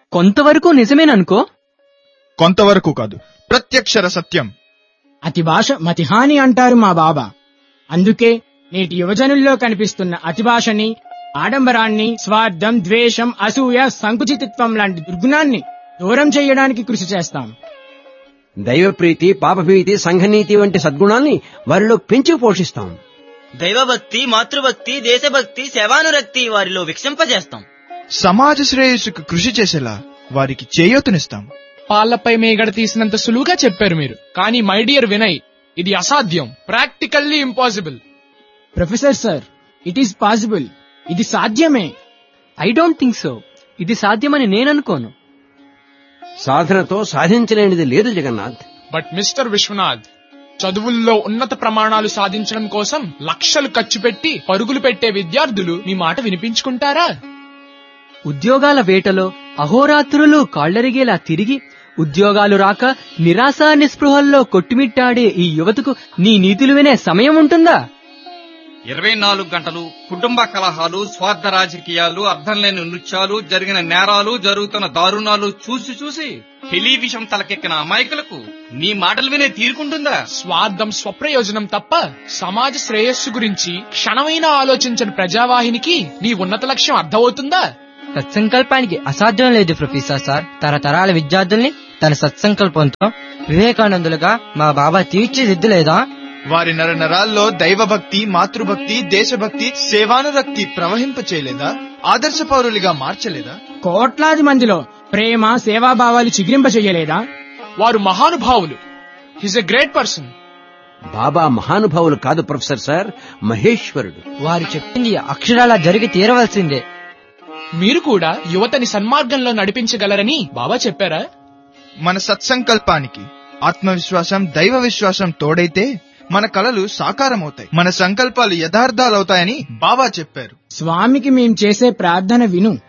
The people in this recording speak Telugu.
కొంతవరకు నిజమేననుకో కొంతవరకు కాదు ప్రత్యక్షర సత్యం అతి భాష మతిహాని అంటారు మా బాబా అందుకే నేటి యువజనుల్లో కనిపిస్తున్న అతి భాషని ఆడంబరాన్ని స్వార్థం ద్వేషం అసూయ సంకుచితత్వం లాంటి దుర్గుణాన్ని దూరం చేయడానికి కృషి చేస్తాం దైవప్రీతి పాపభీతి సంఘనీతి వంటి సద్గుణాల్ని వారిలో పెంచి పోషిస్తాం దైవభక్తి మాతృభక్తి దేశభక్తి సేవానురక్తి వారిలో విక్షంపజేస్తాం సమాజ శ్రేయస్సుకు కృషి చేసేలా వారికి చేయూతనిస్తాం పాళ్లపై మేగడ తీసినంత సులువుగా చెప్పారు మీరు కానీ మై డియర్ వినయ్ ఇది అసాధ్యం practically impossible professor sir it is possible ఇది సాధ్యమే ఐ డోంట్ థింక్ సో ఇది సాధ్యమని నేననుకోను సాధనతో సాధించలేనిది లేదు జగన్నాథ్ బట్ మిస్టర్ విశ్వనాథ్ చదువుల్లో ఉన్నత ప్రమాణాలు సాధించడం కోసం లక్షలు ఖర్చు పెట్టి పరుగులు పెట్టే విద్యార్థులు మీ మాట వినిపించుకుంటారా ఉద్యోగాల వేటలో అహోరాత్రులు కాళ్లరిగేలా తిరిగి ఉద్యోగాలు రాక నిరాశ నిస్పృహల్లో కొట్టుమిట్టాడే ఈ యువతకు నీ నీతులు వినే సమయం ఉంటుందా ఇరవై నాలుగు గంటలు కుటుంబ కలహాలు స్వార్థ రాజకీయాలు అర్థం లేని నృత్యాలు జరిగిన నేరాలు జరుగుతున్న దారుణాలు చూసి చూసి టెలివిజన్ తలకెక్కిన అమాయకులకు నీ మాటలు వినే తీరుకుంటుందా స్వార్థం స్వప్రయోజనం తప్ప సమాజ శ్రేయస్సు గురించి క్షణమైనా ఆలోచించని ప్రజావాహినికి నీ ఉన్నత లక్ష్యం అర్థమవుతుందా సత్సంకల్పానికి అసాధ్యం లేదు ప్రొఫెసర్ సార్ తరతరాల విద్యార్థుల్ని తన సత్సంకల్పంతో వివేకానందులుగా మా బాబా తీర్చిదిద్దులేదా వారి నర నరాల్లో దైవభక్తి మాతృభక్తి దేశభక్తి సేవానురక్తి ప్రవహింప చేయలేదా ఆదర్శ పౌరులుగా మార్చలేదా కోట్లాది మందిలో ప్రేమ సేవాభావాలు చిగురింప చెయ్యలేదా వారు మహానుభావులు హిజ్ ఎ గ్రేట్ పర్సన్ బాబా మహానుభావులు కాదు ప్రొఫెసర్ సార్ మహేశ్వరుడు వారు చెప్పింది అక్షరాలా జరిగి తీరవలసిందే మీరు కూడా యువతని సన్మార్గంలో నడిపించగలరని బాబా చెప్పారా మన సత్సంకల్పానికి ఆత్మవిశ్వాసం దైవ విశ్వాసం తోడైతే మన కలలు సాకారమవుతాయి మన సంకల్పాలు యథార్థాలవుతాయని బాబా చెప్పారు స్వామికి మేం చేసే ప్రార్థన విను